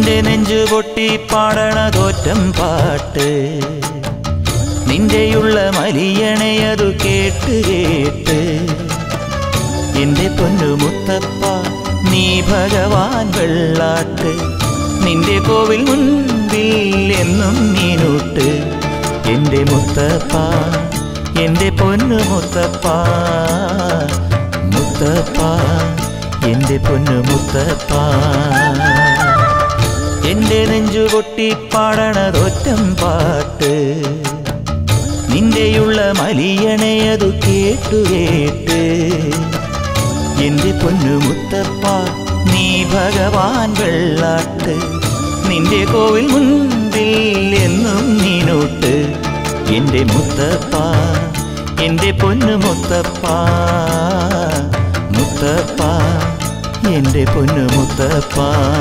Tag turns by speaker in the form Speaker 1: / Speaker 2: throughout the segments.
Speaker 1: എന്റെ നെഞ്ചു പൊട്ടി പാടണ തോറ്റം പാട്ട് നിന്റെയുള്ള മലിയണയതു കേട്ട് കേട്ട് എന്റെ പൊന്നു മുത്തപ്പ നീ ഭഗവാൻ വെള്ളാട്ട് നിന്റെ കോവിൽ മുൻപിൽ എന്നും മീനൂട്ട് എന്റെ മുത്തപ്പ എന്റെ പൊന്നു മുത്തപ്പ മുത്തപ്പ എന്റെ പൊന്നു മുത്തപ്പ എന്റെ നെഞ്ചു പൊട്ടി പാടണതൊറ്റം പാട്ട് നിന്റെയുള്ള മലിയണയതു കേട്ടു കേട്ട് എന്റെ പൊന്നു മുത്തപ്പ നീ ഭഗവാൻ വെള്ളാട്ട് നിന്റെ കോവിൽ മുൻപിൽ എന്നും നീനോട്ട് എന്റെ മുത്തപ്പ എന്റെ പൊന്നു മുത്തപ്പ മുത്തപ്പ എന്റെ പൊന്നു മുത്തപ്പ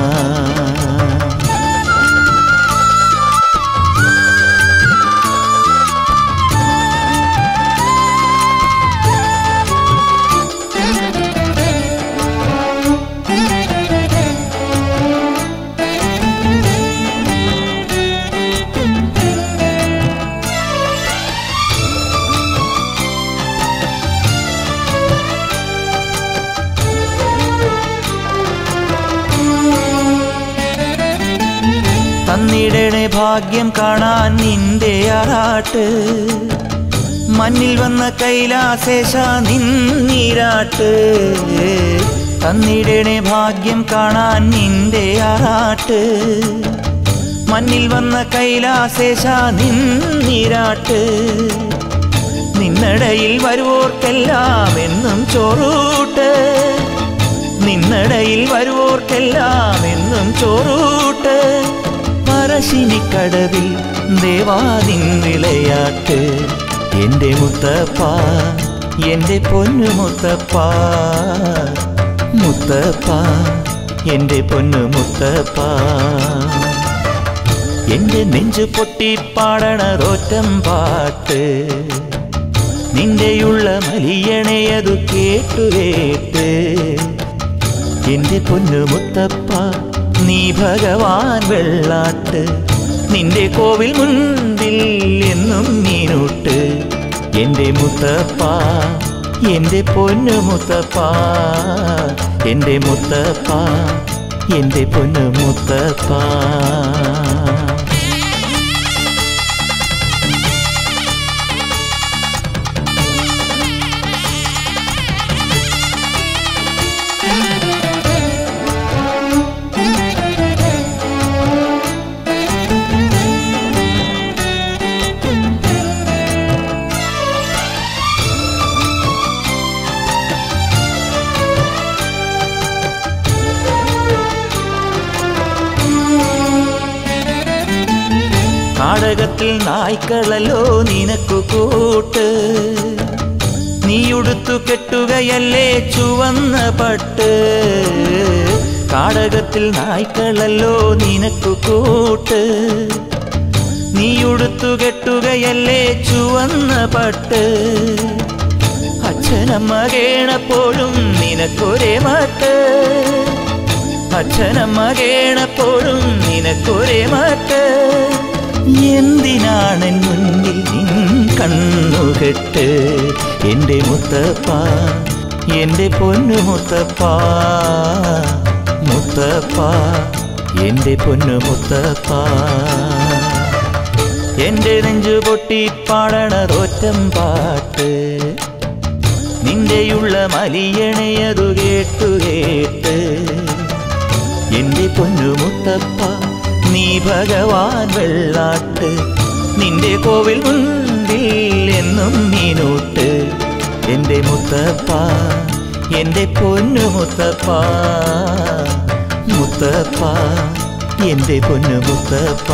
Speaker 1: തന്നിടണേ ഭാഗ്യം കാണാൻ നിന്റെ ആറാട്ട് മണ്ണിൽ വന്ന കൈലാസേശ നിന്നീരാട്ട് തന്നിടണേ ഭാഗ്യം കാണാൻ നിന്റെ ആറാട്ട് മണ്ണിൽ വന്ന കൈലാസേശ നിന്നീരാട്ട് നിന്നടയിൽ വരുവോർക്കെല്ലാം എന്നും ചോറൂട്ട് നിന്നടയിൽ വരുവോർക്കെല്ലാം എന്നും ചോറൂട്ട് പറശ്ശിനിക്കടവിൽ ദേവാദിൻ വിളയാട്ട് എന്റെ മുത്തപ്പ എന്റെ പൊന്നു മുത്തപ്പ മുത്തപ്പ എന്റെ പൊന്നു മുത്തപ്പ എന്റെ നെഞ്ചു പൊട്ടി പാടണതൊറ്റം പാട്ട് നിന്റെയുള്ള മലിയണയതു കേട്ടു കേട്ട് എന്റെ പൊന്നു മുത്തപ്പ നീ ഭഗവാൻ വെള്ളാട്ട് നിന്റെ കോവിൽ മുൻപിൽ എന്നും നീനൂട്ട് എന്റെ മുത്തപ്പ എന്റെ പൊന്നു മുത്തപ്പ എന്റെ മുത്തപ്പ എന്റെ പൊന്നു മുത്തപ്പ നാടകത്തിൽ നായ്ക്കളല്ലോ നിനക്കു കൂട്ട് നീയുടുത്തു കെട്ടുകയല്ലേ ചുവന്ന പട്ട് കാടകത്തിൽ നായ്ക്കളല്ലോ നിനക്കു കൂട്ട് നീയുടുത്തു കെട്ടുകയല്ലേ ചുവന്ന പട്ട് അച്ഛനമ്മ കേണപ്പോഴും നിനക്കൊരേ മട്ട് അച്ഛനമ്മ കേണപ്പോഴും നിനക്കൊരേ മട്ട് എന്തിനാണ് മുന്നിൽ നിൻ കണ്ണുകെട്ട് എൻ്റെ മുത്തപ്പ എൻ്റെ പൊന്നു മുത്തപ്പ മുത്തപ്പ എൻ്റെ പൊന്നു മുത്തപ്പ എൻ്റെ നെഞ്ചു പൊട്ടി പാടണതൊറ്റം പാട്ട് നിന്റെയുള്ള മലിയണയതു കേട്ടു കേട്ട് എന്റെ പൊന്നു മുത്തപ്പ നീ ഭഗവാൻ വെള്ളാട്ട് നിന്റെ കോവിൽ മുൻപിൽ എന്നും നീനൂട്ട് എന്റെ മുത്തപ്പ എന്റെ പൊന്നു മുത്തപ്പ മുത്തപ്പ എന്റെ പൊന്നു മുത്തപ്പ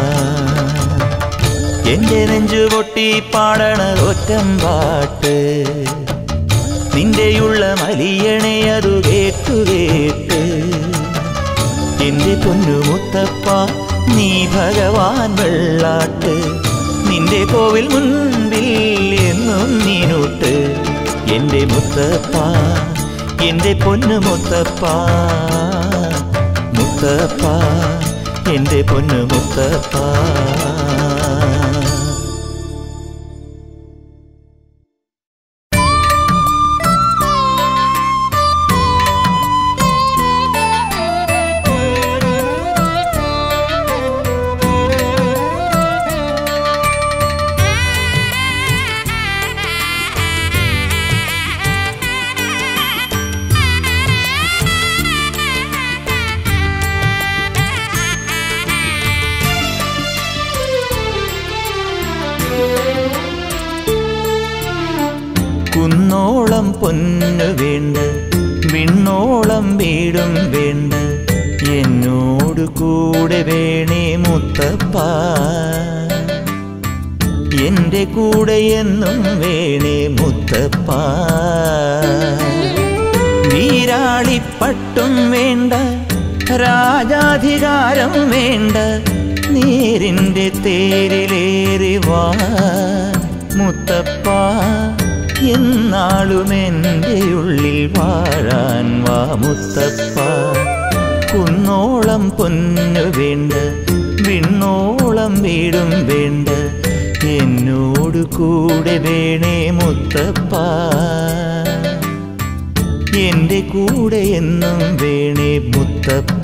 Speaker 1: എന്റെ നെഞ്ചു പൊട്ടി പാടണ ഒറ്റം പാട്ട് നിന്റെയുള്ള മലിയണയതു കേട്ടു കേട്ട് എന്റെ പൊന്നു മുത്തപ്പ നീ ഭഗവാൻ വെള്ളാട്ട് നിന്റെ കോവിൽ മുൻപിൽ എന്നും നീനൂട്ട് എന്റെ മുത്തപ്പ എന്റെ പൊന്നു മുത്തപ്പ മുത്തപ്പ എൻ്റെ പൊന്നു മുത്തപ്പ കുന്നോളം പൊന്നു വേണ്ട വിണ്ണോളം വീടും വേണ്ട എന്നോട് കൂടെ വേണേ മുത്തപ്പ എന്റെ കൂടെ എന്നും വേണേ മുത്തപ്പ വീരാളിപ്പട്ടും വേണ്ട രാജാധികാരം വേണ്ട നേരിന്റെ തേരിലേറി വാ മുത്തപ്പ എന്നാളും എൻ്റെ ഉള്ളിൽ വാഴാൻ വാ മുത്തപ്പ കുന്നോളം പൊന്നു വേണ്ട വിണ്ണോളം വീടും വേണ്ട എന്നോട് കൂടെ വേണേ മുത്തപ്പ എന്റെ കൂടെ എന്നും വേണേ മുത്തപ്പ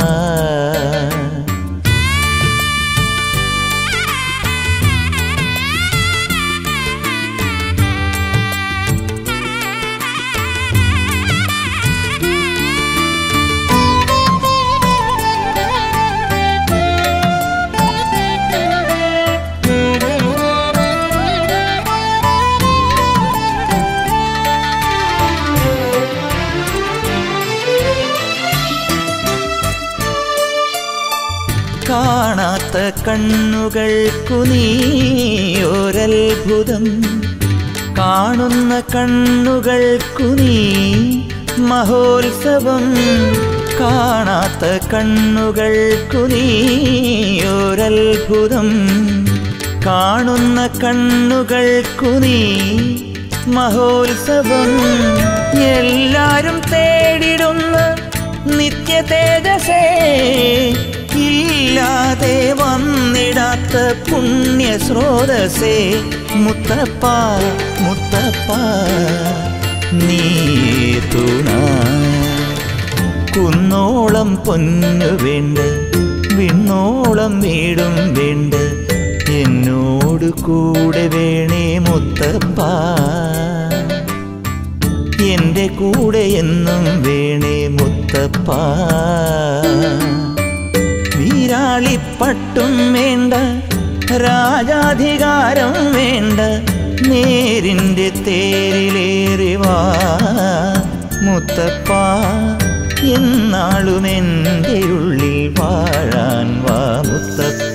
Speaker 1: കാണാത്ത കണ്ണുകൾക്കു നീ ഒരത്ഭുതം കാണുന്ന കണ്ണുകൾക്കു നീ മഹോത്സവം കാണാത്ത കണ്ണുകൾക്കു നീ ഒരത്ഭുതം കാണുന്ന കണ്ണുകൾക്കു നീ മഹോത്സവം എല്ലാരും തേടിടുന്ന നിത്യ തേജസേ ഇല്ലാതെ വന്നിടാത്ത പുണ്യ സ്രോതസേ മുത്തപ്പ മുത്തപ്പ നീ തുണ കുന്നോളം പൊന്നു വേണ്ട വിണ്ണോളം വീടും വേണ്ട എന്നോട് കൂടെ വേണേ മുത്തപ്പ എന്റെ കൂടെ എന്നും വേണേ മുത്തപ്പ വീരാളിപ്പട്ടും വേണ്ട രാജാധികാരം വേണ്ട നേരിന്റെ തേരിലേറി വാ മുത്തപ്പ എന്നാളും എൻ്റെ ഉള്ളിൽ വാഴാൻ വാ മുത്തപ്പ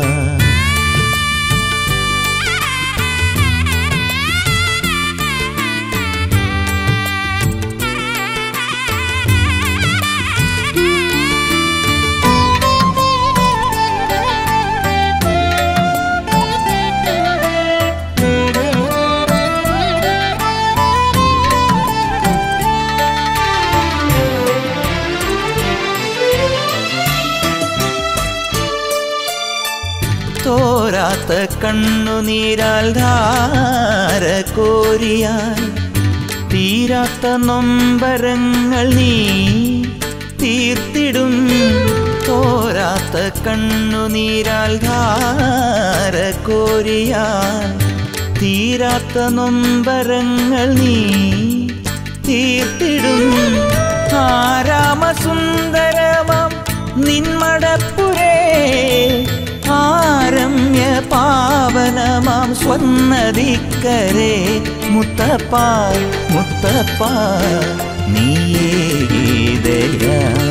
Speaker 1: തോരാത്ത കണ്ണുനീരാൽ ധാര കോരിയാൽ തീരാത്ത നൊമ്പരങ്ങൾ നീ തീർത്തിടും തോരാത്ത കണ്ണുനീരാൽ ധാര കോരിയാൽ തീരാത്ത നൊമ്പരങ്ങൾ നീ തീർത്തിടും ആരാമസുന്ദരമം നിന്മടപ്പുരേ ആരമ്യ പാവനമാം സ്വന്നതിക്കരെ മുത്തപ്പ മുത്തപ്പ നീയേതയ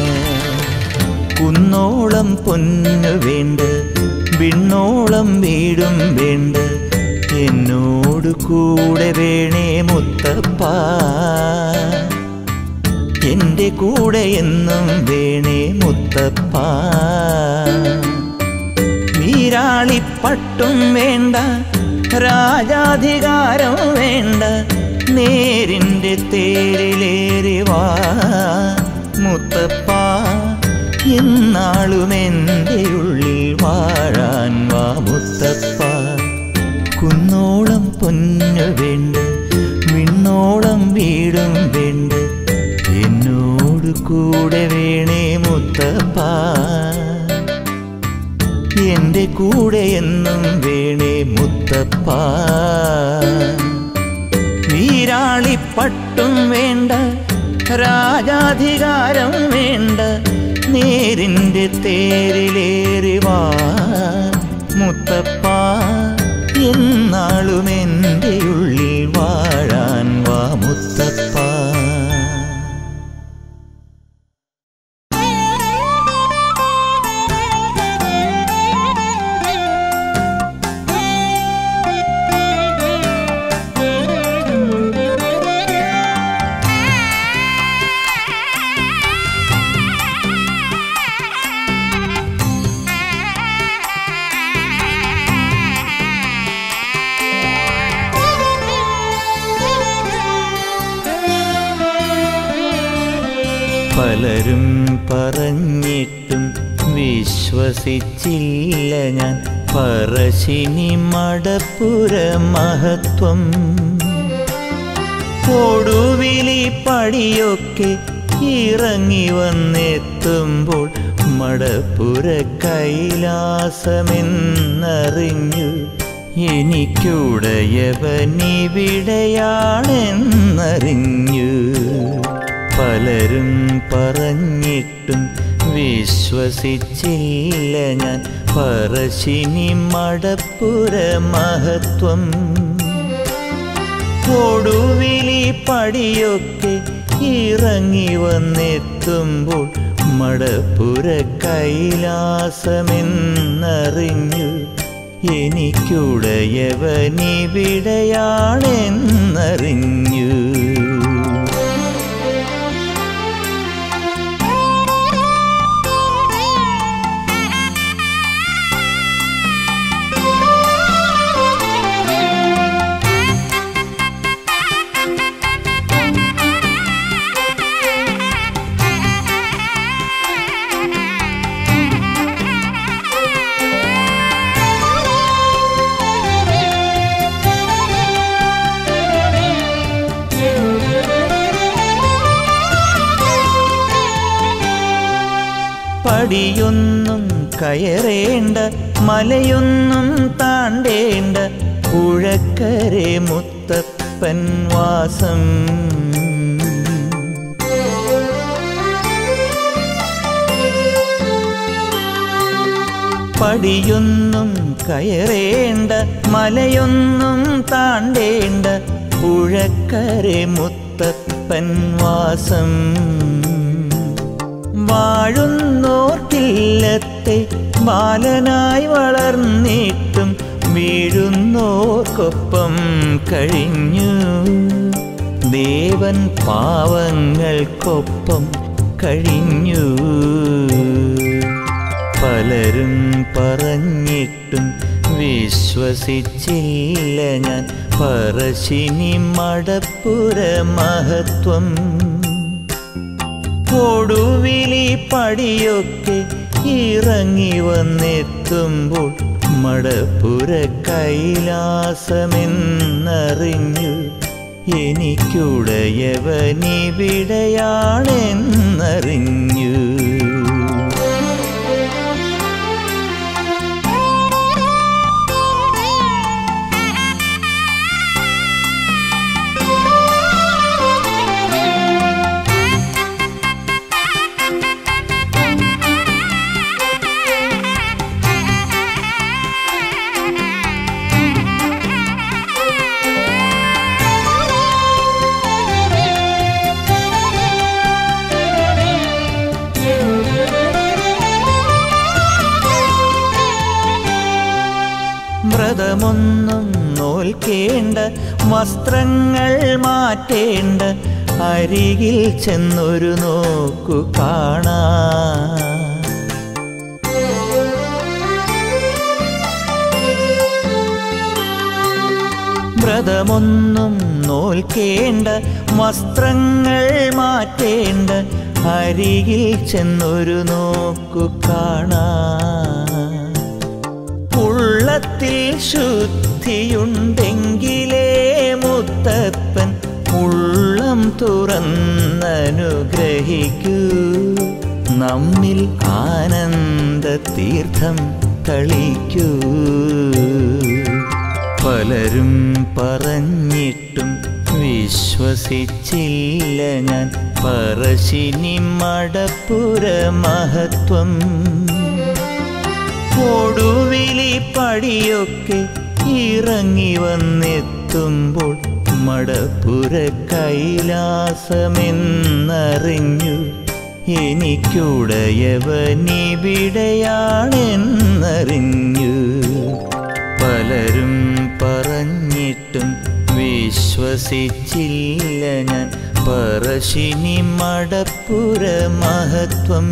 Speaker 1: കുന്നോളം പൊന്നു വേണ്ട വിണ്ണോളം വീടും വേണ്ട എന്നോട് കൂടെ വേണേ മുത്തപ്പ എന്റെ കൂടെ എന്നും വേണേ മുത്തപ്പ വീരാളിപ്പട്ടും വേണ്ട രാജാധികാരം വേണ്ട നേരിന്റെ തേരിലേറി വാ മുത്തപ്പ എന്നാളും എൻ്റെ ഉള്ളിൽ വാഴാൻ വാ മുത്തപ്പ കുന്നോളം പൊന്നു വേണ്ട വിണ്ണോളം വീടും വേണ്ട എന്നോട് കൂടെ വേണേ മുത്തപ്പ എന്റെ കൂടെ എന്നും വേണേ മുത്തപ്പ വീരാളിപ്പട്ടും വേണ്ട രാജാധികാരം വേണ്ട നേരിൻ്റെ തേരിലേറി വാ മുത്തപ്പ എന്നാളും എൻ്റെ ഉള്ളിൽ വാഴാൻ വാ മുത്തപ്പ പലരും പറഞ്ഞിട്ടും വിശ്വസിച്ചില്ല ഞാൻ പറശ്ശിനി മടപ്പുര മഹത്വം കൊടുവിലി പടിയൊക്കെ ഇറങ്ങി വന്നെത്തുമ്പോൾ മടപ്പുര കൈലാസമെന്നറിഞ്ഞു എനിക്കുടയവനിവിടെയാണെന്നറിഞ്ഞു പലരും പറഞ്ഞിട്ടും വിശ്വസിച്ചില്ല ഞാൻ പറശ്ശിനി മടപ്പുര മഹത്വം കൊടുവിലി പടിയൊക്കെ ഇറങ്ങി വന്നെത്തുമ്പോൾ മടപ്പുര കൈലാസമെന്നറിഞ്ഞു എനിക്കുടയവനിവിടെയാണെന്നറിഞ്ഞു പടിയൊന്നും കയറേണ്ട മലയൊന്നും താണ്ടേണ്ട പുഴക്കരെ മുത്തപ്പൻ വാസം പടിയൊന്നും കയറേണ്ട മലയൊന്നും താണ്ടേണ്ട പുഴക്കരെ മുത്തപ്പൻ വാസം വാഴുന്നോർക്കില്ലത്തെ ബാലനായി വളർന്നിട്ടും വീഴുന്നോർക്കൊപ്പം കഴിഞ്ഞു ദേവൻ പാവങ്ങൾക്കൊപ്പം കഴിഞ്ഞു പലരും പറഞ്ഞിട്ടും വിശ്വസിച്ചില്ല ഞാൻ പറശ്ശിനി മടപ്പുര മഹത്വം കൊടുവിലി പടിയൊക്കെ ഇറങ്ങി വന്നെത്തുമ്പോൾ മടപ്പുര കൈലാസമെന്നറിഞ്ഞു എനിക്കുടയവനിവിടെയാണെന്നറിഞ്ഞു വ്രതമൊന്നും നോൽക്കേണ്ട വസ്ത്രങ്ങൾ മാറ്റേണ്ട അരികിൽ ചെന്നൊരു നോക്കു കാണാ വ്രതമൊന്നും നോൽക്കേണ്ട വസ്ത്രങ്ങൾ മാറ്റേണ്ട അരികിൽ ചെന്നൊരു നോക്കു കാണാ ഉള്ളത്തിൽ ശുദ്ധിയുണ്ടെങ്കിലേ മുത്തപ്പൻ ഉള്ളം തുറന്നനുഗ്രഹിക്കൂ നമ്മിൽ ആനന്ദ തീർത്ഥം തളിക്കൂ പലരും പറഞ്ഞിട്ടും വിശ്വസിച്ചില്ല ഞാൻ പറശ്ശിനി മടപ്പുര മഹത്വം കൊടുവിലി പടിയൊക്കെ ഇറങ്ങി വന്നെത്തുമ്പോൾ മടപ്പുര കൈലാസമെന്നറിഞ്ഞു എനിക്കുടയവനിവിടെയാണെന്നറിഞ്ഞു പലരും പറഞ്ഞിട്ടും വിശ്വസിച്ചില്ല ഞാൻ പറശ്ശിനി മടപ്പുര മഹത്വം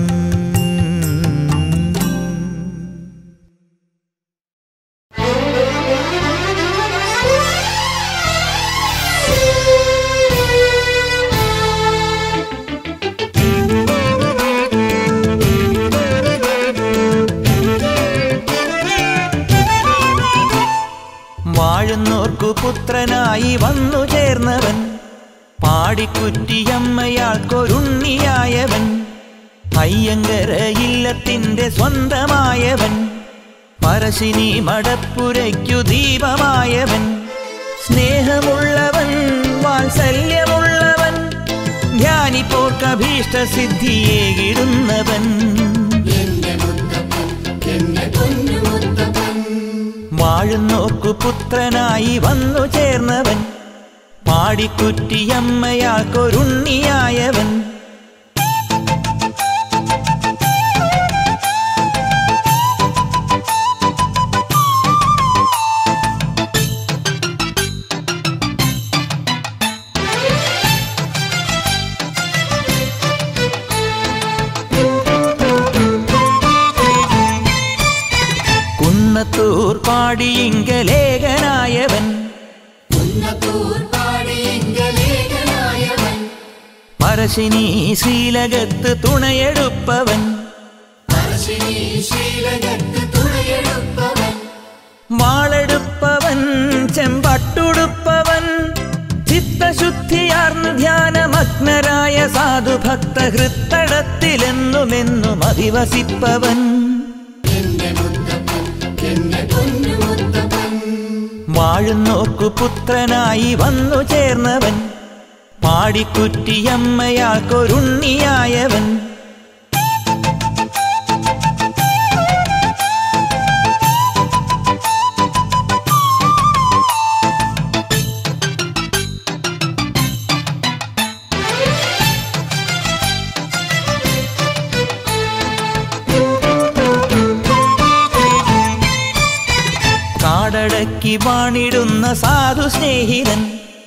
Speaker 1: വാഴുന്നോർക്കു പുത്രനായി വന്നു ചേർന്നവൻ പാടിക്കുറ്റിയമ്മയാൾക്കൊരുണ്ണിയായവൻ അയ്യങ്കര ഇല്ലത്തിന്റെ സ്വന്തമായവൻ പരശിനി മടപ്പുരയ്ക്കു ദീപമായവൻ സ്നേഹമുള്ളവൻ വാത്സല്യമുള്ളവൻ ധ്യാനിപ്പോർക്കഭീഷ്ട സിദ്ധിയേകിടുന്നവൻ വാഴുന്നോക്കു പുത്രനായി വന്നു ചേർന്നവൻ പാടിക്കുറ്റിയമ്മയാൾക്കൊരുണ്ണിയായവൻ കുന്നത്തൂർ പാടിയിങ്കലേഖനായവൻ പരശിനി ശ്രീലകത്ത് തുണയെടുപ്പവൻ വാളെടുപ്പവൻ ചെമ്പട്ടുടുപ്പവൻ ചിത്തശുദ്ധിയാർന്ന് ധ്യാനമഗ്നരായ സാധുഭക്ത ഹൃത്തടത്തിലെന്നുമെന്നും അധിവസിപ്പവൻ വാഴുന്നോക്കു പുത്രനായി വന്നു ചേർന്നവൻ പാടിക്കുറ്റിയമ്മയാൾക്കൊരുണ്ണിയായവൻ കാടടക്കി വാണിടുന്ന സാധു സ്നേഹിതൻ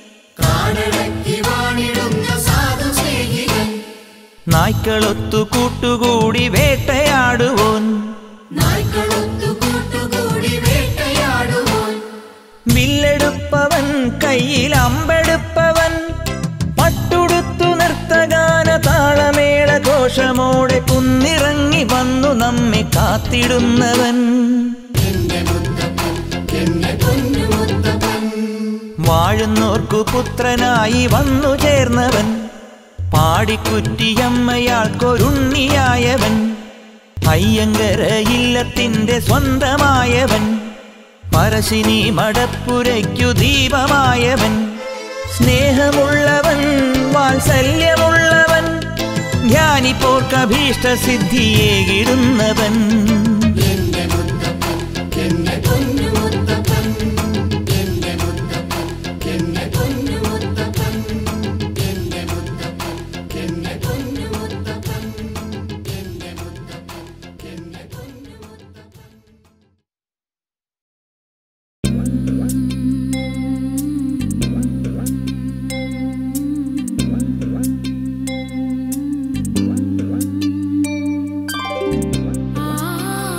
Speaker 1: നായ്ക്കളൊത്തു കൂട്ടുകൂടി വേട്ടയാടുവോൻ വില്ലെടുപ്പവൻ കയ്യിൽ അമ്പെടുപ്പവൻ പട്ടുടുത്തു നിർത്തഗാന താളമേള ഘോഷമോടെ കുന്നിറങ്ങി വന്നു നമ്മെ കാത്തിടുന്നവൻ വാഴുന്നോർക്കു പുത്രനായി വന്നു ചേർന്നവൻ പാടിക്കുറ്റിയമ്മയാൾക്കൊരുണ്ണിയായവൻ അയ്യങ്കര ഇല്ലത്തിന്റെ സ്വന്തമായവൻ പരശിനി മടപ്പുരയ്ക്കു ദീപമായവൻ സ്നേഹമുള്ളവൻ വാത്സല്യമുള്ളവൻ ധ്യാനിപ്പോർക്കഭീഷ്ട സിദ്ധിയേകിടുന്നവൻ
Speaker 2: ആ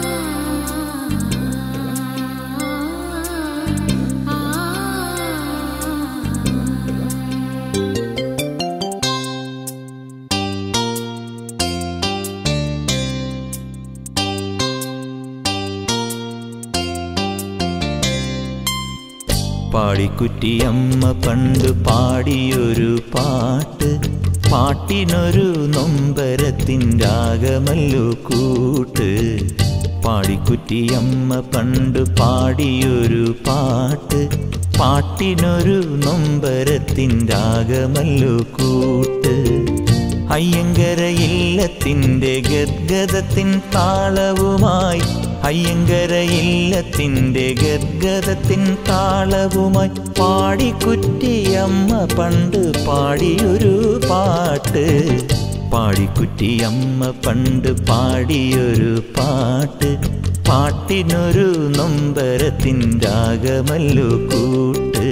Speaker 1: പാടിക്കുറ്റിയമ്മ പണ്ട് പാടിയൊരു പാട്ട് പാട്ടിനൊരു നൊമ്പരത്തിൻ്റെ ആകമല്ലോ കൂട്ട് പാടിക്കുറ്റിയമ്മ പണ്ട് പാടിയൊരു പാട്ട് പാട്ടിനൊരു നൊമ്പരത്തിൻ്റെ ആകമല്ലോ കൂട്ട് അയ്യങ്കര ഇല്ലത്തിൻ്റെ ഗദ്ഗതത്തിൻ താളവുമായി അയ്യങ്കര ഇല്ലത്തിൻ്റെ ഗദ്ഗതത്തിൻ താളവുമായി പാടിക്കുറ്റിയമ്മ പണ്ട് പാടിയൊരു പാട്ട് പാടിക്കുറ്റിയമ്മ പണ്ട് പാടിയൊരു പാട്ട് പാട്ടിനൊരു നൊമ്പരത്തിൻ്റെ ആകമല്ലോ കൂട്ട്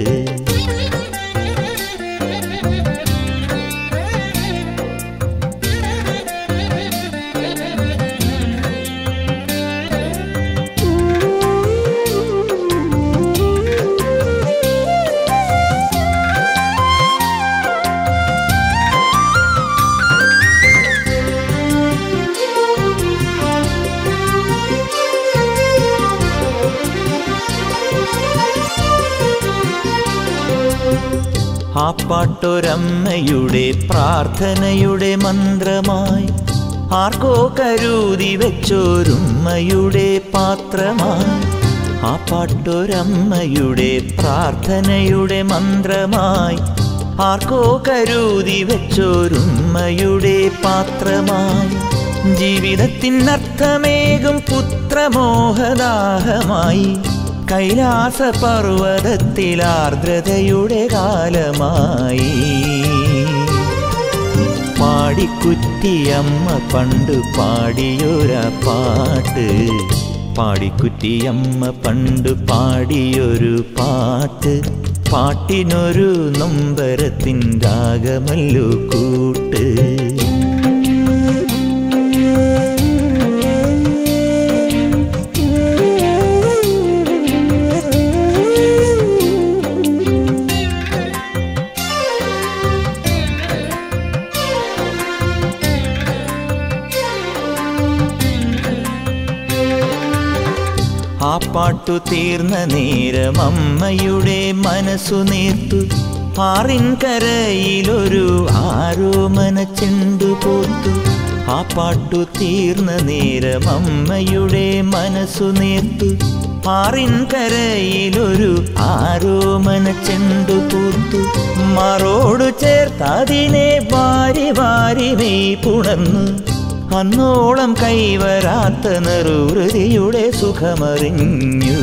Speaker 1: ആ പാട്ടൊരമ്മയുടെ പ്രാർത്ഥനയുടെ മന്ത്രമായി ആർക്കോ കരുതി വെച്ചോരുമ്മയുടെ പാത്രമായി ആ പാട്ടൊരമ്മയുടെ പ്രാർത്ഥനയുടെ മന്ത്രമായി ആർക്കോ കരുതി വെച്ചോരുമ്മയുടെ പാത്രമായി ജീവിതത്തിനർത്ഥമേകും പുത്രമോഹദാഹമായി കൈലാസ പർവ്വതത്തിൽ ആർദ്രതയുടെ കാലമായി പാടിക്കുറ്റിയമ്മ പണ്ട് പാടിയൊര പാട്ട് പാടിക്കുറ്റിയമ്മ പണ്ട് പാടിയൊരു പാട്ട് പാട്ടിനൊരു നൊമ്പരത്തിൻ്റെ ആകമല്ലോ കൂട്ട് ആ പാട്ടു തീർന്ന നേരം അമ്മയുടെ മനസ്സു നേർത്തു ആറിൻ കരയിലൊരു ആരോമന ചെണ്ടു പോത്തു ആ പാട്ടു തീർന്ന നേരം അമ്മയുടെ മനസ്സു നേർത്തു ആറിൻ കരയിലൊരു ആരോമന ചെണ്ടു പൂത്തു മറോടു ചേർത്തതിനെ വാരി വാരി മെയ് പുണർന്നു അന്നോളം കൈവരാത്ത നെറുഹൃതിയുടെ സുഖമറിഞ്ഞു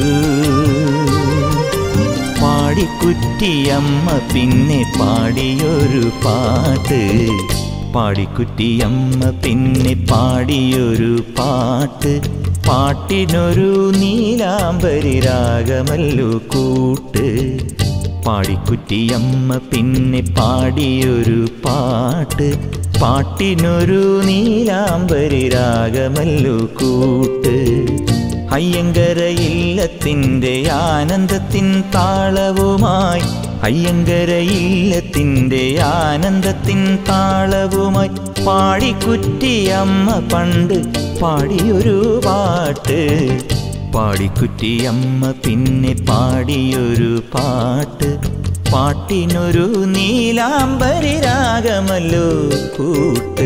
Speaker 1: പാടിക്കുറ്റിയമ്മ പിന്നെ പാടിയൊരു പാട്ട് പാടിക്കുറ്റിയമ്മ പിന്നെ പാടിയൊരു പാട്ട് പാട്ടിനൊരു നീലാംബരി രാഗമല്ലോ കൂട്ട് പാടിക്കുറ്റിയമ്മ പിന്നെ പാടിയൊരു പാട്ട് പാട്ടിനൊരു നീലാംബരി രാഗമല്ലോ കൂട്ട് അയ്യങ്കര ഇല്ലത്തിൻ്റെ ആനന്ദത്തിൻ താളവുമായി അയ്യങ്കര ഇല്ലത്തിൻ്റെ ആനന്ദത്തിൻ താളവുമായി പാടിക്കുറ്റിയമ്മ പണ്ട് പാടിയൊരു പാട്ട് പാടിക്കുറ്റിയമ്മ പിന്നെ പാടിയൊരു പാട്ട് പാട്ടിനൊരു നീലാംബരി രാഗമല്ലോ കൂട്ട്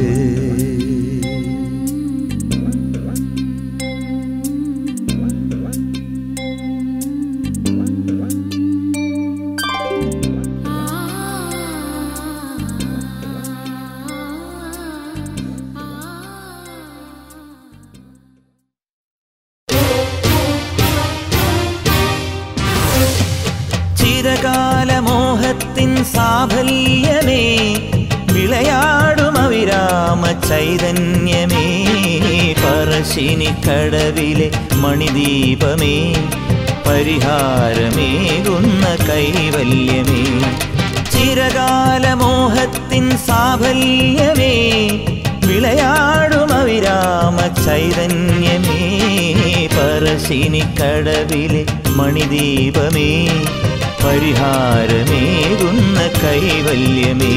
Speaker 1: ചിരകാലമോഹത്തിൻ സാഫല്യമേ വിളയാടും അവിരാമ ചൈതന്യമേ പറശ്ശിനി കടവിലെ മണിദീപമേ പരിഹാരമേകുന്ന കൈവല്യമേ ചിരകാലമോഹത്തിൻ സാഫല്യമേ വിളയാടും അവിരാമ ചൈതന്യമേ പറശ്ശിനി കടവിലെ മണിദീപമേ പരിഹാരമേകുന്ന കൈവല്യമേ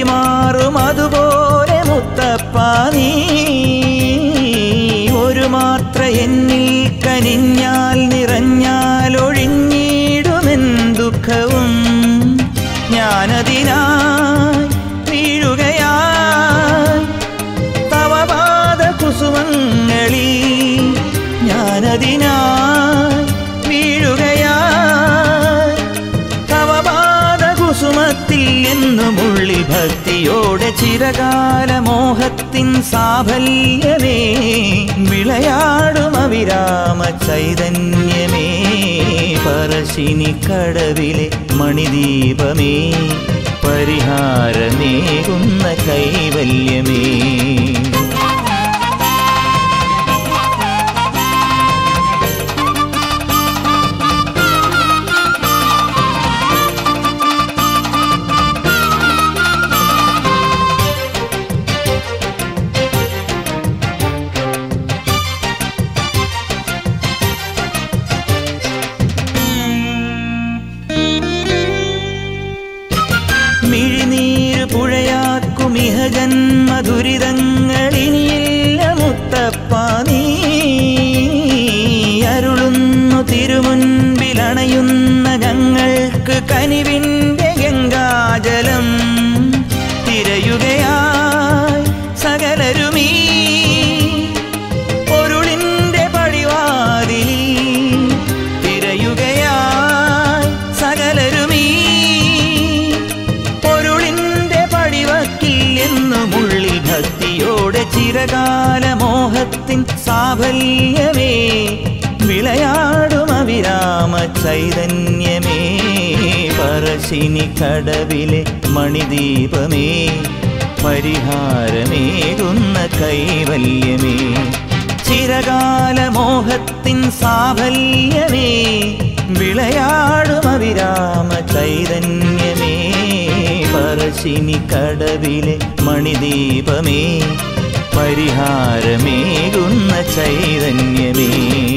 Speaker 1: വഴിമാറും അതുപോലെ മുത്തപ്പ നീ ഒരു മാത്ര എന്നിൽ കനിഞ്ഞാൽ നിറഞ്ഞാൽ ഒഴിഞ്ഞിടുമെൻ ദുഃഖവും ഞാനതിനായി വീഴുകയായി തവപാദ കുസുമങ്ങളിൽ ഞാനതിനായി വീഴുകയായി തവപാദ കുസുമത്തിൽ എന്നുമുള്ളിൽ ഭക്തിയോടെ ചിരകാല മോഹത്തിൻ സാഫല്യമേ വിളയാടും അവിരാമ ചൈതന്യമേ പറശ്ശിനി കടവിലെ മണിദീപമേ പരിഹാരമേകുന്ന കൈവല്യമേ മിഴിനീര് പുഴയാക്കുമിഹ ജന്മദുരിതങ്ങളിനിയില്ല മുത്തപ്പ നീ അരുളുന്നു തിരുമുൻപിലണയുന്ന ഞങ്ങൾക്ക് കനിവിൻ്റെ ഗംഗാജലം തിരയുകയായി സകലരുമീ പൊരുളിൻ്റെ പടിവാതിലിൽ തിരയുകയായി സകലരുമീ പൊരുളിന്റെ പടിവക്കിൽ എന്നുമുള്ളിൽ ഭക്തിയോടെ ചിരകാല മോഹത്തിൻ സാഫല്യമേ വിളയാടും അവിരാമ ചൈതന്യമേ പറശ്ശിനി കടവിലെ മണിദീപമേ പരിഹാരമേകുന്ന കൈവല്യമേ ചിരകാല മോഹത്തിൻ സാഫല്യമേ വിളയാടും അവിരാമ ചൈതന്യമേ പറശ്ശിനി കടവിലെ മണിദീപമേ പരിഹാരമേകുന്ന ചൈതന്യമേ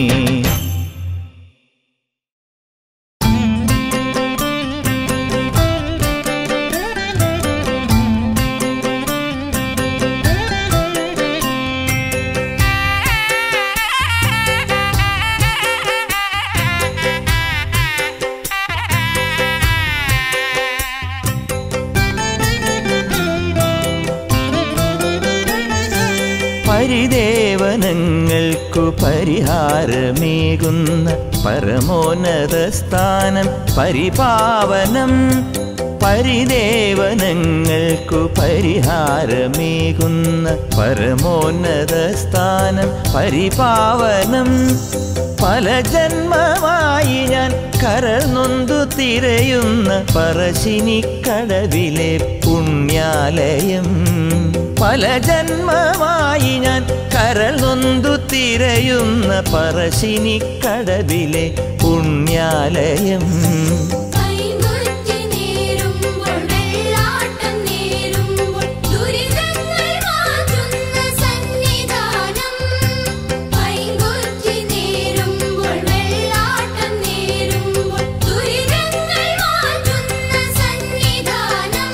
Speaker 1: പരിദേവനങ്ങൾക്കു പരിഹാരമേകുന്ന പരമോന്നത സ്ഥാനം പരിപാവനം പരിദേവനങ്ങൾക്കു പരിഹാരമേകുന്ന പരമോന്നത സ്ഥാനം പരിപാവനം പല ജന്മമായി ഞാൻ കരൾ നൊന്തു തിരയുന്ന പറശ്ശിനി കടവിലെ പുണ്യാലയം പല ജന്മമായി ഞാൻ കരൾ നൊന്തു തിരയുന്ന പറശ്ശിനി കടവിലെ പുണ്യാലയം
Speaker 2: കൈകൊറ്റി നേരുമ്പോൾ വെള്ളാട്ടം നേരുമ്പോൾ ദുരിതങ്ങൾ മാറ്റുന്ന സന്നിധാനം കൈകൊറ്റി നേരുമ്പോൾ വെള്ളാട്ടം നേരുമ്പോൾ ദുരിതങ്ങൾ മാറ്റുന്ന സന്നിധാനം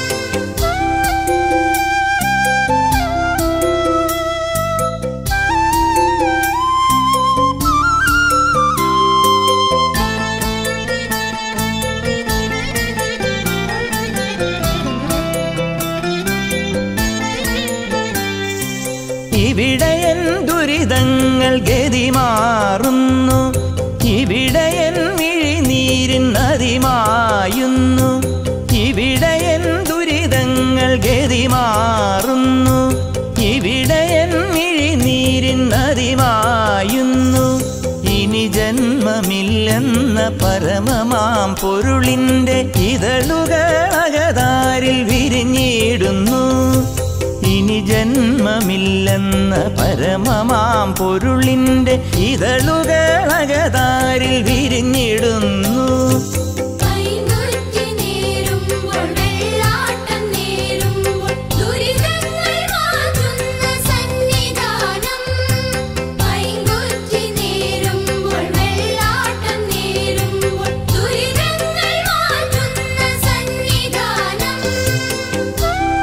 Speaker 1: ഇവിടെയൻ ദുരിതങ്ങൾ ഗതി മാറുന്നു ഇവിടെയൻ മിഴിനീരിൻ നദിമായുന്നു ഇവിടെയൻ ദുരിതങ്ങൾ ഗതി മാറുന്നു ഇവിടെയൻ മിഴിനീരിൻ നദിമായുന്നു ഇനി ജന്മമില്ലെന്ന പരമമാം പൊരുളിൻ്റെ ഇതളുകളകതാരിൽ വിരിഞ്ഞിടുന്നു ഇനി ജന്മമില്ലെന്ന പരമമാം പൊരുളിൻ്റെ ഇതളുകളകതാരിൽ വിരിഞ്ഞിടുന്നു
Speaker 2: കൈകൊറ്റി നേരുമ്പോൾ വെള്ളാട്ടം നേരുമ്പോൾ ദുരിതങ്ങൾ മാറ്റുന്ന സന്നിധാനം കൈകൊറ്റി നേരുമ്പോൾ വെള്ളാട്ടം നേരുമ്പോൾ ദുരിതങ്ങൾ മാറ്റുന്ന സന്നിധാനം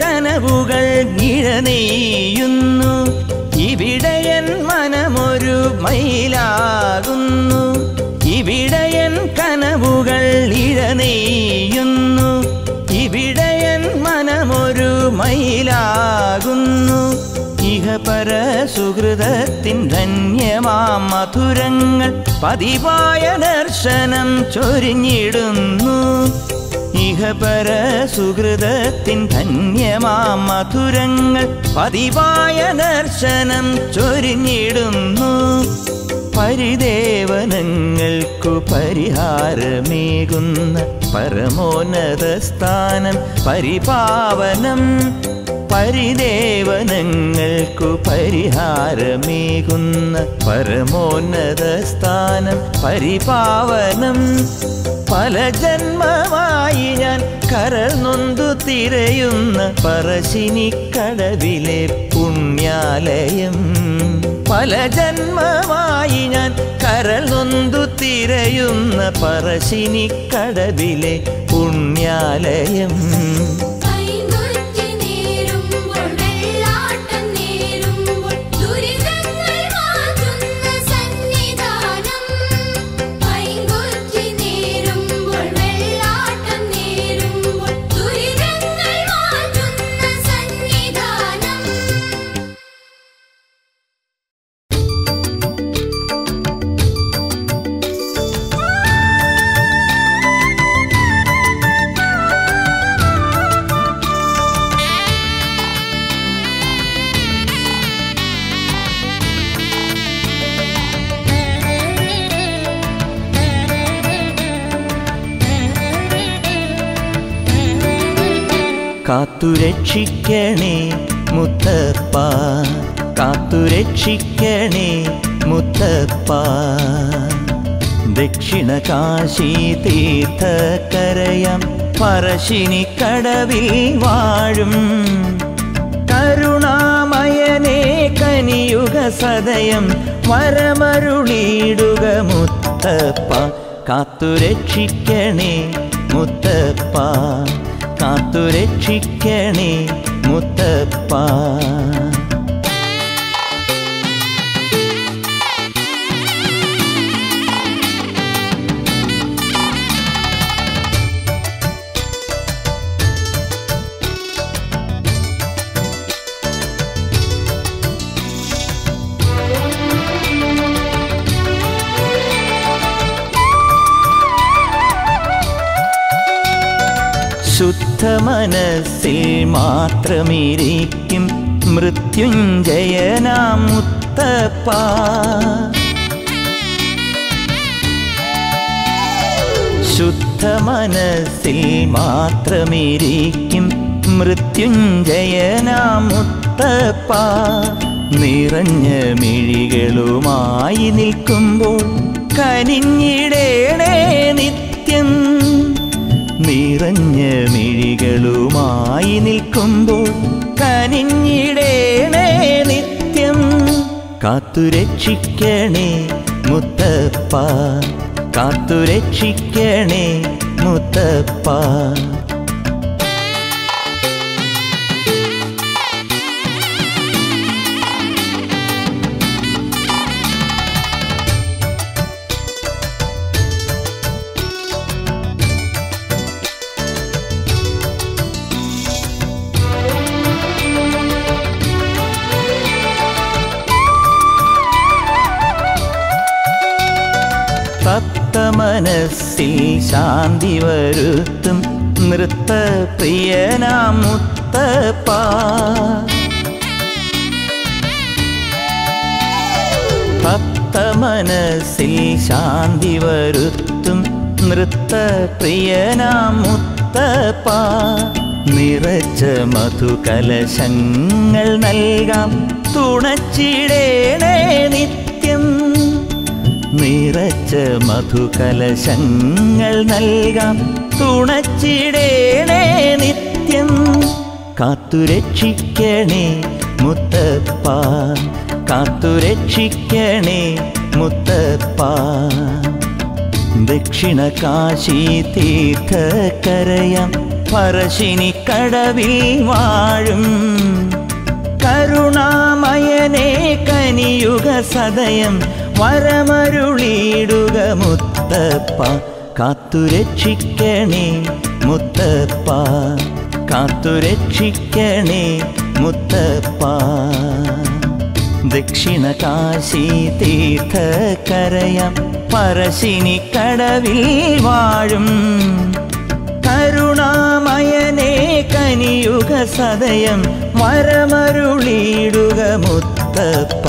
Speaker 1: കനവുകൾ ഇഴനെയ്യുന്നു ഇവിടെയൻ മനമൊരു മയിലാകുന്നു ഇവിടെയൻ കനവുകൾ ഇഴനെയ്യുന്നു ഇവിടെയൻ മനമൊരു മയിലാകുന്നു ഇഹപര സുഹൃതത്തിൻ ധന്യമാം മധുരങ്ങൾ പതിവായ ദർശനം ചൊരിഞ്ഞിടുന്നു ഇഹപര സുഹൃതത്തിൻ ധന്യമാം മധുരങ്ങൾ പതിവായ ദർശനം ചൊരിഞ്ഞിടുന്നു പരിദേവനങ്ങൾക്കു പരിഹാരമേകുന്ന പരമോന്നത സ്ഥാനം പരിപാവനം പരിദേവനങ്ങൾക്കു പരിഹാരമേകുന്ന പരമോന്നത സ്ഥാനം പരിപാവനം പല ജന്മമായി ഞാൻ കരൾ നൊന്തു തിരയുന്ന പറശ്ശിനിക്കടവിലെ പുണ്യാലയം പല ജന്മമായി ഞാൻ കരൾ നൊന്തു തിരയുന്ന പറശ്ശിനിക്കടവിലെ പുണ്യാലയം
Speaker 2: പൈങ്കുറ്റി നേരുമ്പോൾ വെള്ളാട്ടം നേരുമ്പോൾ ദുരിതങ്ങൾ മാറ്റുന്ന സന്നിധാനം പൈങ്കുറ്റി നേരുമ്പോൾ വെള്ളാട്ടം നേരുമ്പോൾ ദുരിതങ്ങൾ മാറ്റുന്ന സന്നിധാനം
Speaker 1: കാത്തുരക്ഷിക്കണേ മുത്തപ്പ കാത്തുരക്ഷിക്കണേ മുത്തപ്പ ദക്ഷിണ കാശി തീർത്ഥക്കരയം പറശ്ശിനി കടവിൽ വാഴും കരുണാമയനേ കനിയുഗ സദയം വരമരുളിയിടുക മുത്തപ്പ കാത്തുരക്ഷിക്കണേ മുത്തപ്പ കാത്തുരക്ഷിക്കണേ മുത്തപ്പ ശുദ്ധ മനസ്സിൽ മാത്രമിരിക്കും മൃത്യുഞ്ജയനാം മുത്തപ്പ ശുദ്ധ മനസ്സിൽ മാത്രമിരിക്കും മൃത്യുഞ്ജയനാം മുത്തപ്പ നിറഞ്ഞ മിഴികളുമായി നിൽക്കുമ്പോൾ കനിഞ്ഞിടേണേ നിത്യം നിറഞ്ഞ മിഴികളുമായി നിൽക്കുമ്പോൾ കനിഞ്ഞിടേണേ നിത്യം കാത്തുരക്ഷിക്കണേ മുത്തപ്പ കാത്തുരക്ഷിക്കണേ മുത്തപ്പ തത്ത മനസ്സിൽ ശാന്തി വരുത്തും നൃത്തപ്രിയനാം മുത്തപ്പ തത്ത മനസ്സിൽ ശാന്തി വരുത്തും നൃത്തപ്രിയനാം മുത്തപ്പ നിറച്ച മധുകലശങ്ങൾ നൽകാം തുണച്ചിടേണേ നിത്യം നിറച്ച മധുകലശങ്ങൾ നൽകാം തുണച്ചിടേണേ നിത്യം കാത്തുരക്ഷിക്കണേ മുത്തപ്പ കാത്തുരക്ഷിക്കണേ മുത്തപ്പ ദക്ഷിണ കാശി തീർത്ഥക്കരയം പറശ്ശിനി കടവിൽ വാഴും കരുണാമയനെ കനിയുക സദയം വരമരുളിയിടുക മുത്തപ്പ കാത്തുരക്ഷിക്കണേ മുത്തപ്പ കാത്തുരക്ഷിക്കണേ മുത്തപ്പ ദക്ഷിണ കാശി തീർത്ഥകരയം പറശ്ശിനി കടവിൽ വാഴും കരുണാമയനെ കനിയുക സദയം വരമരുളിയിടുക മുത്തപ്പ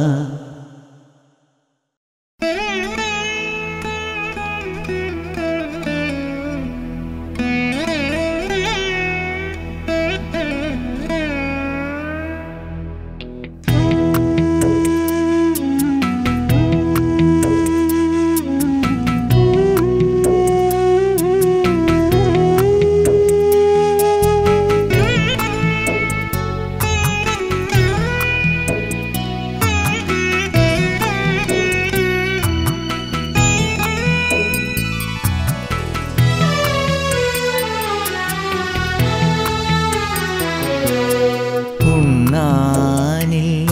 Speaker 1: ഉണ്ണാനില്ല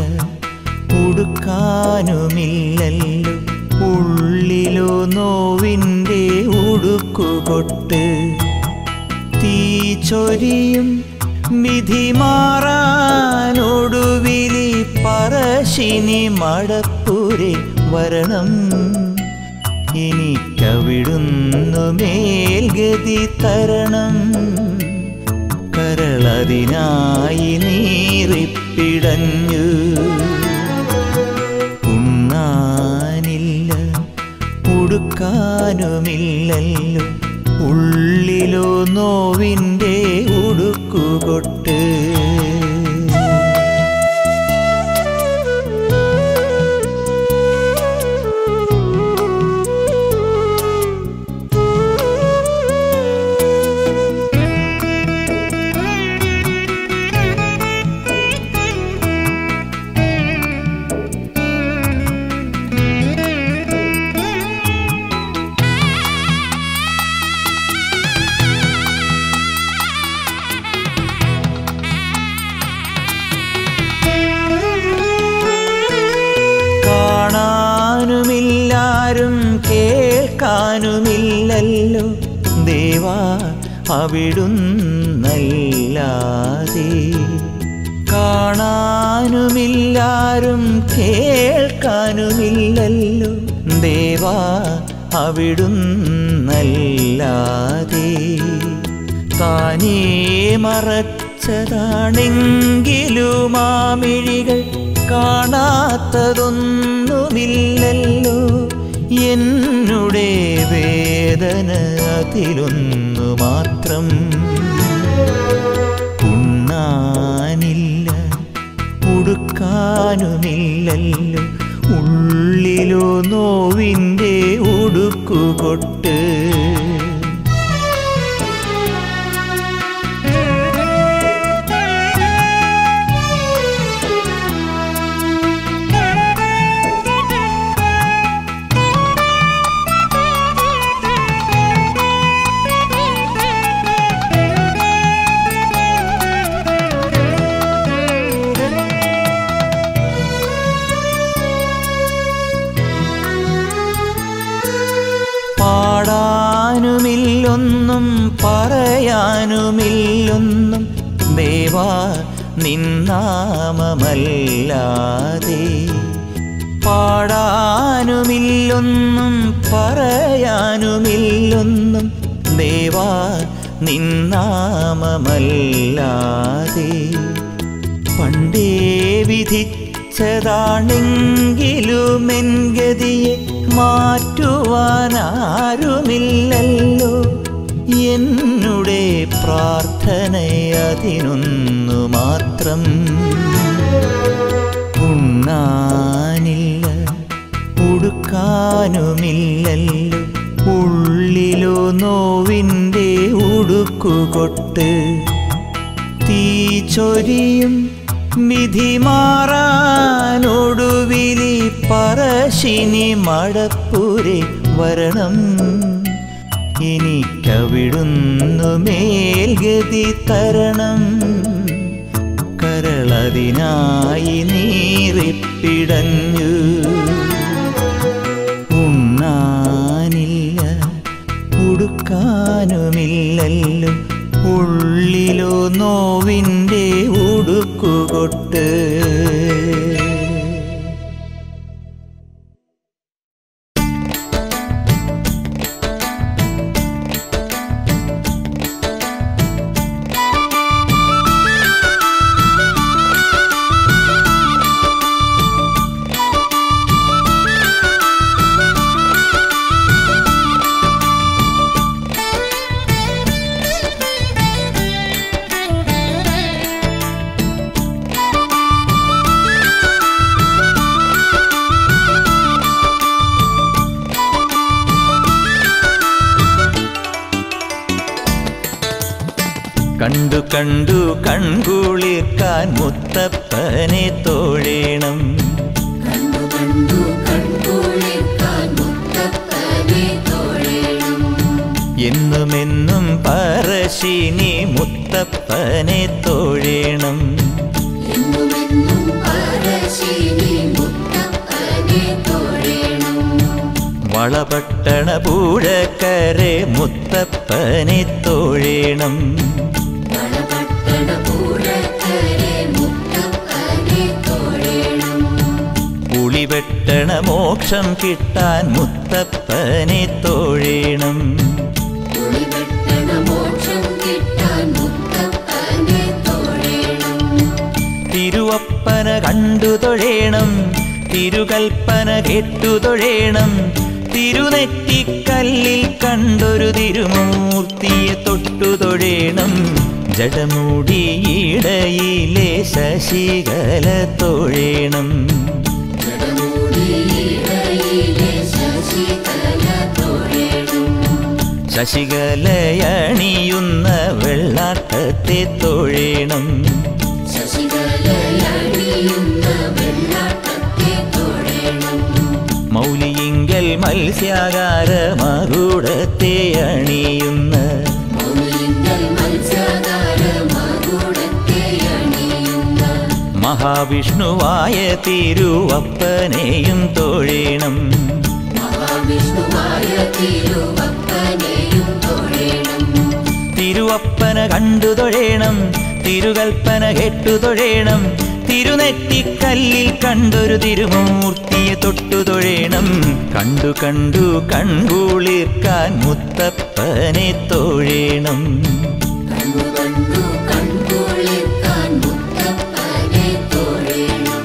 Speaker 1: ഉടുക്കാനുമില്ലല്ലോ ഉള്ളിലോ നോവിൻ്റെ ഉടുക്കുകൊട്ട് തീ ചൊരിയും വിധി മാറാനൊടുവിലി പറശിനി മടപ്പുരെ വരണം എനിക്കവിടുന്നു മേൽഗതി തരണം കരളതിനായി നീറിപ്പിടഞ്ഞു ഉണ്ണാനില്ല ഉടുക്കാനുമില്ലല്ലോ ഉള്ളിലോ നോവിൻ്റെ ഉടുക്കുകൊട്ട് കാണാനുമില്ലാരും കേൾക്കാനുമില്ലല്ലോ ദേവാ അവിടുന്നല്ലാതെ കാണാനുമില്ലാരും കേൾക്കാനുമില്ലല്ലോ ദേവാ അവിടുന്നല്ലാതെ താനേ മറച്ചതാണെങ്കിലും ആ മിഴികൾ കാണാത്തതൊന്നുമില്ലല്ലോ എന്നുടെ വേദന അതിലൊന്നു മാത്രം ഉണ്ണാനില്ല ഉടുക്കാനുമില്ലല്ലോ ഉള്ളിലോ നോവിൻ്റെ ഉടുക്കുകൊട്ട് പാടാനുമില്ലൊന്നും പറയാനുമില്ലൊന്നും ദേവാ നിന്നാമമല്ലാതെ പാടാനുമില്ലൊന്നും പറയാനുമില്ലൊന്നും ദേവാ നിന്നാമമല്ലാതെ പണ്ടേ വിധിച്ചതാണെങ്കിലും എൻ ഗതിയെ മാറ്റുവാനാരുമില്ലല്ലോ എന്നുടെ പ്രാർത്ഥന അതിനൊന്നു മാത്രം ഉണ്ണാനില്ല ഉടുക്കാനുമില്ലല്ലോ ഉള്ളിലോ നോവിൻ്റെ ഉടുക്കുകൊട്ട് തീ ചൊരിയും വിധി മാറാനൊടുവിലി പറശിനി മടപ്പുരെ വരണം എനിക്കവിടുന്നു മേൽഗതി തരണം കരളതിനായി നീറിപ്പിടഞ്ഞു ഉണ്ണാനില്ല ഉടുക്കാനുമില്ലല്ലോ ഉള്ളിലോ നോവിൻ്റെ ഉടുക്കുകൊട്ട് കണ്ടു കണ്ടു കൺകുളിർക്കാൻ മുത്തപ്പനെ തോഴേണം
Speaker 2: കണ്ടു കണ്ടു കൺകുളിർക്കാൻ മുത്തപ്പനെ തോഴേണം
Speaker 1: എന്നുമെന്നും പറശ്ശിനി മുത്തപ്പനെ തോഴേണം
Speaker 2: എന്നുമെന്നും പരശിനി മുത്തപ്പനെ തോഴേണം
Speaker 1: വളപട്ടണ പൂഴക്കരെ മുത്തപ്പനെ തോഴേണം
Speaker 2: വളപട്ടണ പൂഴക്കരെ മുത്തപ്പനെ തോഴേണം
Speaker 1: പുളിവെട്ടണ മോക്ഷം കിട്ടാൻ മുത്തപ്പനെ തോഴേണം
Speaker 2: കുളിവെട്ടണ മോക്ഷം കിട്ടാൻ മുത്തപ്പനെ തോഴേണം
Speaker 1: തിരുവപ്പന കണ്ടു തൊഴേണം തിരുകൽപ്പന കേട്ടു തൊഴേണം തിരുനെറ്റിക്കല്ലിൽ കണ്ടൊരു തിരുമൂർത്തിയെ തൊട്ടു തൊഴേണം ജടമുടിയിടയിലെ ശശികല തൊഴേണം
Speaker 2: ജടമുടിയിടയിലെ ശശികല തോഴേണം
Speaker 1: ശശികലയണിയുന്ന വെള്ളാട്ടത്തെ തൊഴേണം
Speaker 2: ശശികലയണിയുന്ന വെള്ളാട്ടത്തെ തോഴേണം
Speaker 1: മൗലിയിങ്കൽ മത്സ്യാകാര മകുടത്തെ അണിയുന്ന
Speaker 2: മൗലിങ്കൽ മത്സ്യാകാര മകുടത്തെ അണിയുന്ന
Speaker 1: മഹാവിഷ്ണുവായ തിരുവപ്പനെയും തൊഴേണം
Speaker 2: മഹാവിഷ്ണുവായ തിരുവപ്പനെയും തോഴേണം
Speaker 1: തിരുവപ്പന കണ്ടു തൊഴേണം തിരുകൽപ്പന കേട്ടു തൊഴേണം തിരുനെറ്റിക്കല്ലിൽ കണ്ടൊരു തിരുമൂർത്തിയെ തൊട്ടു തൊഴേണം കണ്ടു കണ്ടു കൺകുളിർക്കാൻ മുത്തപ്പനെ തൊഴേണം
Speaker 2: കണ്ടു കണ്ടു കൺകുളിർക്കാൻ മുത്തപ്പനെ തോഴേണം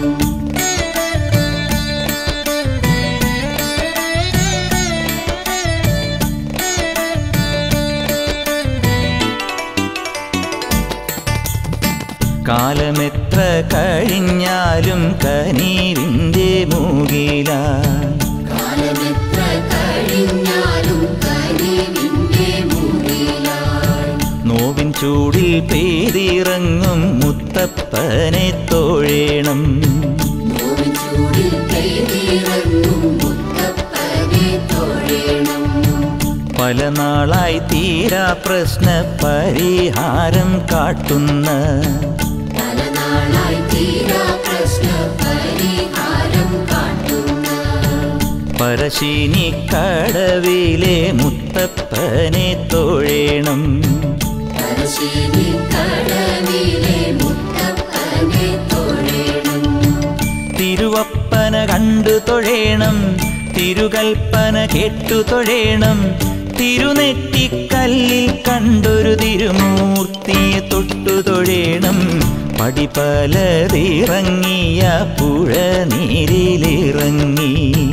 Speaker 1: കാലമെത്ര കഴിഞ്ഞാലും കനീവിൻ്റെ മൂകിലായി
Speaker 2: കാലമെത്ര കഴിഞ്ഞാലും കനിവിന്റെ മുന്നിലായി
Speaker 1: നോവിൻ ചൂടിൽ പെയ്തിറങ്ങും മുത്തപ്പനെ തൊഴേണം
Speaker 2: നോവിൻ ചൂടിൽ പെയ്തിറങ്ങും മുത്തപ്പനെ തോഴേണം
Speaker 1: പല നാളായി തീരാ പ്രശ്ന പരിഹാരം കാട്ടുന്ന
Speaker 2: പല നാളായി തീരാ പ്രശ്ന പരിഹാരം കാട്ടുന്ന
Speaker 1: പരശിനി കടവിലെ മുത്തപ്പനെ തൊഴേണം
Speaker 2: പരശീനി കടവിലെ മുത്തപ്പനെ തോഴേണം
Speaker 1: തിരുവപ്പന കണ്ടു തൊഴേണം തിരുകൽപ്പന കേട്ടു തൊഴേണം തിരുനെറ്റിക്കല്ലിൽ കണ്ടൊരു തിരുമൂർത്തിയെ തൊട്ടു തൊഴേണം പടിപലതിറങ്ങിയ പുഴ നീരിലിറങ്ങി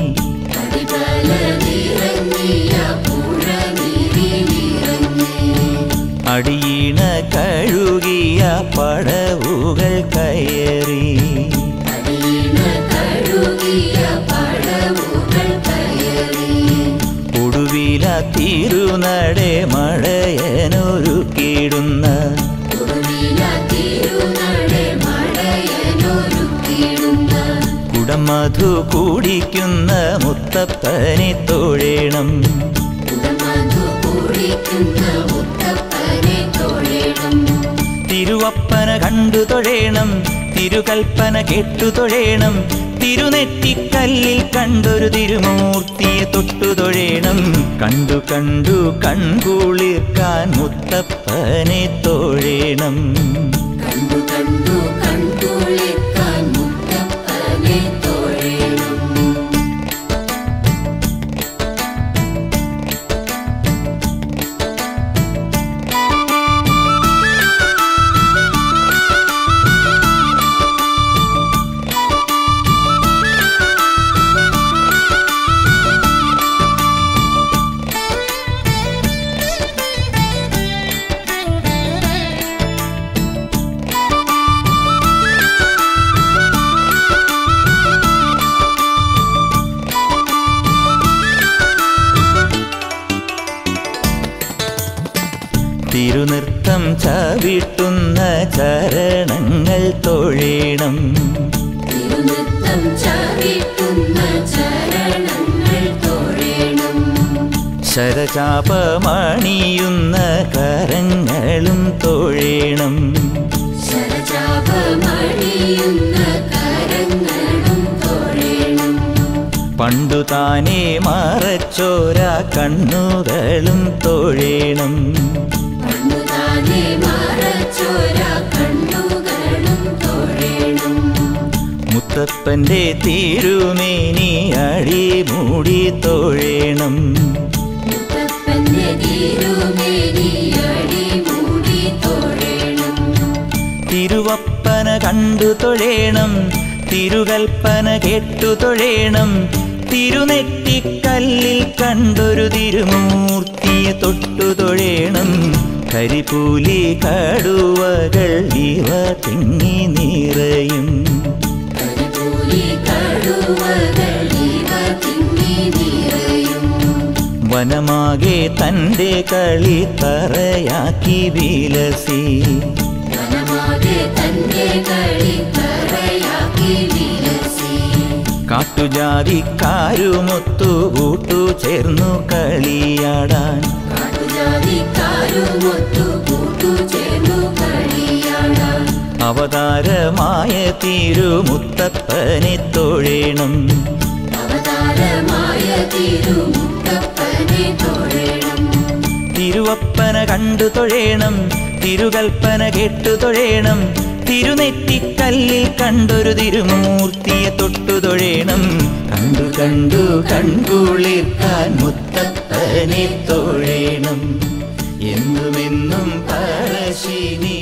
Speaker 2: പടിപലതിറങ്ങിയ പുഴ നീരിലിറങ്ങി
Speaker 1: അടിയിണ കഴുകിയ പടവുകൾ കയറി
Speaker 2: അടിയണ കഴുകിയ പടവുകൾ കയറി
Speaker 1: ഒടുവില തിരുനടെ മഴയനൊരുക്കിടുന്ന
Speaker 2: ഒടുവില തിരുനടെ മഴയനൊരുക്കിടുന്ന
Speaker 1: കുടമധു കുടിക്കുന്ന മുത്തപ്പനെ തൊഴേണം
Speaker 2: കുടമധു കളിക്കുന്ന മുത്തപ്പനെ തൊഴണം
Speaker 1: തിരുവപ്പന കണ്ടു തൊഴേണം തിരുകൽപ്പന കേട്ടു തൊഴേണം തിരുനെറ്റിക്കല്ലിൽ കണ്ടൊരു തിരുമൂർത്തിയെ തൊട്ടു തൊഴേണം കണ്ടു കണ്ടു കൺകുളിർക്കാൻ മുത്തപ്പനെ തൊഴേണം
Speaker 2: കണ്ടു കണ്ടു കൺകുളിർക്കാൻ മുത്തപ്പനെ തൊഴണം
Speaker 1: തിരുനൃത്തം ചവിട്ടുന്ന ചരണങ്ങൾ തൊഴേണം
Speaker 2: തിരുനൃത്തം ചവിട്ടുന്ന ചരണങ്ങൾ തൊഴണം
Speaker 1: ശരചാപമണിയുന്ന കരങ്ങളും തൊഴേണം
Speaker 2: ശരചാപമണിയുന്ന കരങ്ങളും തൊഴണം
Speaker 1: പണ്ടു താനേ മറച്ചോര കണ്ണുകളും തൊഴേണം
Speaker 2: പണ്ടുതാനെ മറച്ചോര കണ്ണുകളും തൊഴണം
Speaker 1: മുത്തപ്പന്റെ തിരുമേനി അടിമൂടി തൊഴേണം
Speaker 2: മുത്തപ്പന്റെ തിരുമേനി അടിമൂടി തൊഴണം
Speaker 1: തിരുവപ്പന കണ്ടു തൊഴേണം തിരുകൽപ്പന കേട്ടു തൊഴേണം തിരുനെറ്റിക്കല്ലിൽ കണ്ടൊരു തിരുമൂർത്തിയെ തൊട്ടു തൊഴേണം കരിപൂലി കടുവകൾ ഇവ തിങ്ങി നിറയും
Speaker 2: കരിപൂലി കടുവകൾ ഇവ തിങ്ങി നിറയും
Speaker 1: വനമാകെ തൻ്റെ കളി തറയാക്കി വിലസി
Speaker 2: വനമാകെ തന്റെ കളി തറയാക്കി വിലസി
Speaker 1: കാട്ടുജാതിക്കാരുമൊത്തു കൂട്ടു ചേർന്നു കളിയാടാൻ
Speaker 2: കാട്ടുജാതിക്കാരുമൊത്തു കൂട്ടുചേർന്നു കളിയാടാൻ
Speaker 1: അവതാരമായ തിരുമുത്തപ്പനെ തൊഴേണം
Speaker 2: അവതാരമായ തിരുമുത്തപ്പനെ തൊഴണം
Speaker 1: തിരുവപ്പന കണ്ടു തൊഴേണം തിരുകൽപ്പന കേട്ടു തൊഴേണം തിരുനെറ്റിക്കല്ലിൽ കണ്ടൊരു തിരുമൂർത്തിയെ തൊട്ടു തൊഴേണം കണ്ടു കണ്ടു കൺകുളിർക്കാൻ മുത്തപ്പനെ തൊഴേണം എന്നുമെന്നും പറശിനി